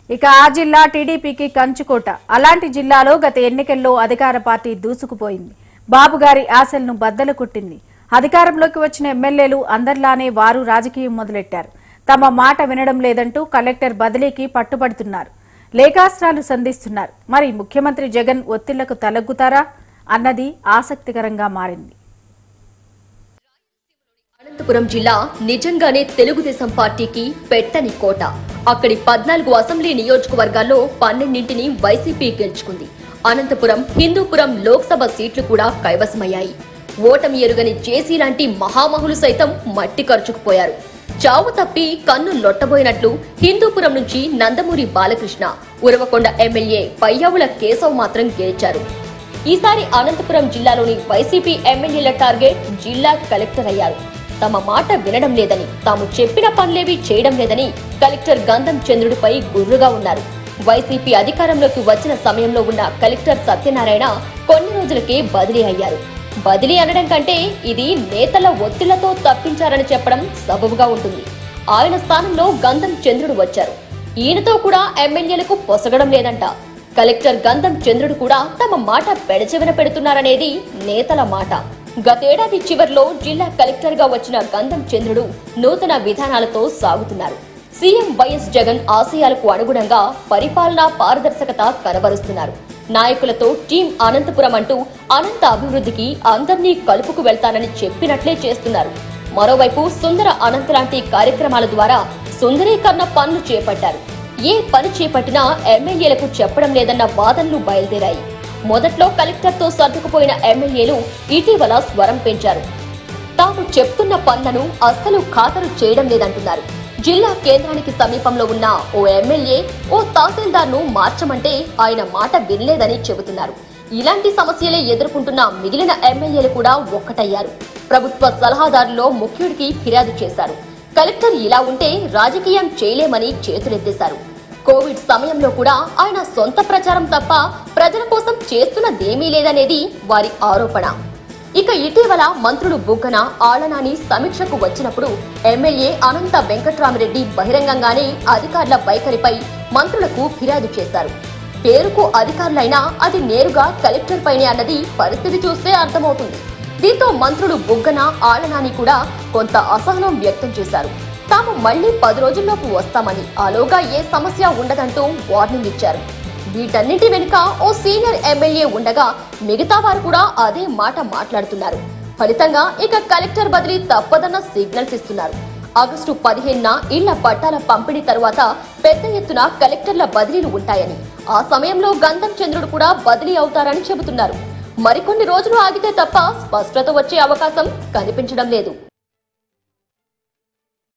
ఇక ఆ జిల్లా టీడీపీకి కంచుకోట అలాంటి జిల్లాలో గత ఎన్నికల్లో అధికార పార్టీ దూసుకుపోయింది బాబు గారి ఆశలను బద్దలు కొట్టింది అధికారంలోకి వచ్చిన ఎమ్మెల్యేలు అందరిలానే వారు రాజకీయం మొదలెట్టారు తమ మాట వినడం లేదంటూ కలెక్టర్ బదిలీకి పట్టుబడుతున్నారు లేఖాస్త్రాలు సంధిస్తున్నారు మరి ముఖ్యమంత్రి జగన్ ఒత్తిళ్లకు తలగ్గుతారా అన్నది ఆసక్తికరంగా మారింది అనంతపురం జిల్లా నిజంగానే తెలుగుదేశం పార్టీకి పెట్టని కోట అక్కడి పద్నాలుగు అసెంబ్లీ నియోజకవర్గాల్లో పన్నెండింటిని వైసీపీ గెలుచుకుంది అనంతపురం హిందూపురం లోక్సభ సీట్లు కూడా కైవసమయ్యాయి ఓటమి ఎరుగని జేసీ లాంటి మహామహులు సైతం మట్టి ఖర్చుకుపోయారు చావు తప్పి కన్ను లొట్టబోయినట్లు హిందూపురం నుంచి నందమూరి బాలకృష్ణ ఉరవకొండ ఎమ్మెల్యే పయ్యావుల కేశవ్ మాత్రం గెలిచారు ఈసారి అనంతపురం జిల్లాలోని వైసీపీ ఎమ్మెల్యేల టార్గెట్ జిల్లా కలెక్టర్ అయ్యారు తమ మాట వినడం లేదని తాము చెప్పిన పనులేవి చేయడం లేదని కలెక్టర్ గంధం చంద్రుడిపై గుర్రుగా ఉన్నారు వైసీపీ అధికారంలోకి వచ్చిన సమయంలో ఉన్న కలెక్టర్ సత్యనారాయణ కొన్ని రోజులకే బదిలీ అయ్యారు బదిలీ అనడం కంటే ఇది నేతల ఒత్తిళ్లతో తప్పించారని చెప్పడం సబబుగా ఉంటుంది ఆయన స్థానంలో గంధం చంద్రుడు వచ్చారు ఈయనతో కూడా ఎమ్మెల్యేలకు పొసగడం లేదంట కలెక్టర్ గంధం చంద్రుడు కూడా తమ మాట పెడచెవిన పెడుతున్నారనేది నేతల మాట గతేడాది చివర్లో జిల్లా కలెక్టర్ గా వచ్చిన గంధం చంద్రుడు నూతన విధానాలతో సాగుతున్నారు సీఎం వైఎస్ జగన్ ఆశయాలకు అనుగుణంగా పరిపాలనా పారదర్శకత కనబరుస్తున్నారు నాయకులతో టీం అనంతపురం అంటూ అనంత అభివృద్ధికి అందర్నీ కలుపుకు వెళ్తానని చెప్పినట్లే చేస్తున్నారు మరోవైపు సుందర అనంత లాంటి కార్యక్రమాల ద్వారా సుందరీకరణ పనులు చేపట్టారు ఏ పని చేపట్టినా ఎమ్మెల్యేలకు చెప్పడం లేదన్న వాదనలు బయలుదేరాయి మొదట్లో కలెక్టర్తో సర్దుకుపోయిన ఎమ్మెల్యేలు ఇటీవల స్వరం పెంచారు తాము చెప్తున్న పనులను అస్సలు ఖాతరు చేయడం లేదంటున్నారు జిల్లా కేంద్రానికి సమీపంలో ఉన్న ఓ ఎమ్మెల్యే ఓ తహసీల్దార్ను మార్చమంటే ఆయన మాట వినలేదని చెబుతున్నారు ఇలాంటి సమస్యలే ఎదుర్కొంటున్న మిగిలిన ఎమ్మెల్యేలు కూడా ఒక్కటయ్యారు ప్రభుత్వ సలహాదారులో ముఖ్యుడికి ఫిర్యాదు చేశారు కలెక్టర్ ఇలా ఉంటే రాజకీయం చేయలేమని చేతులెత్తేశారు కోవిడ్ సమయంలో కూడా ఆయన సొంత ప్రచారం తప్ప ప్రజల కోసం చేస్తున్నదేమీ లేదనేది వారి ఆరోపణ ఇక ఇటీవల మంత్రులు బుగ్గన ఆళ్లనాని సమీక్షకు వచ్చినప్పుడు ఎమ్మెల్యే అనంత వెంకట్రామరెడ్డి బహిరంగంగానే అధికారుల వైఖరిపై మంత్రులకు ఫిర్యాదు చేశారు పేరుకు అధికారులైనా అది నేరుగా కలెక్టర్ పైనే అన్నది పరిస్థితి చూస్తే అర్థమవుతుంది దీంతో మంత్రులు బుగ్గన ఆళ్లనాని కూడా కొంత అసహనం వ్యక్తం చేశారు తాము మళ్లీ పది రోజుల్లోపు వస్తామని ఆలోగా ఏ సమస్య ఉండదంటూ వార్నింగ్ ఇచ్చారు వీటన్నిటి వెనుక ఓ సీనియర్ ఎమ్మెల్యే ఉండగా మిగతా వారు కూడా అదే మాట మాట్లాడుతున్నారు ఫలితంగా ఇక కలెక్టర్ బదిలీ తప్పదన్న సిగ్నల్స్ ఇస్తున్నారు ఆగస్టు పదిహేనున ఇళ్ల పట్టాల పంపిణీ తరువాత పెద్ద ఎత్తున కలెక్టర్ల బదిలీలు ఉంటాయని ఆ సమయంలో గంధం చంద్రుడు కూడా బదిలీ అవుతారని చెబుతున్నారు మరికొన్ని రోజులు ఆగితే తప్ప స్పష్టత వచ్చే అవకాశం కనిపించడం లేదు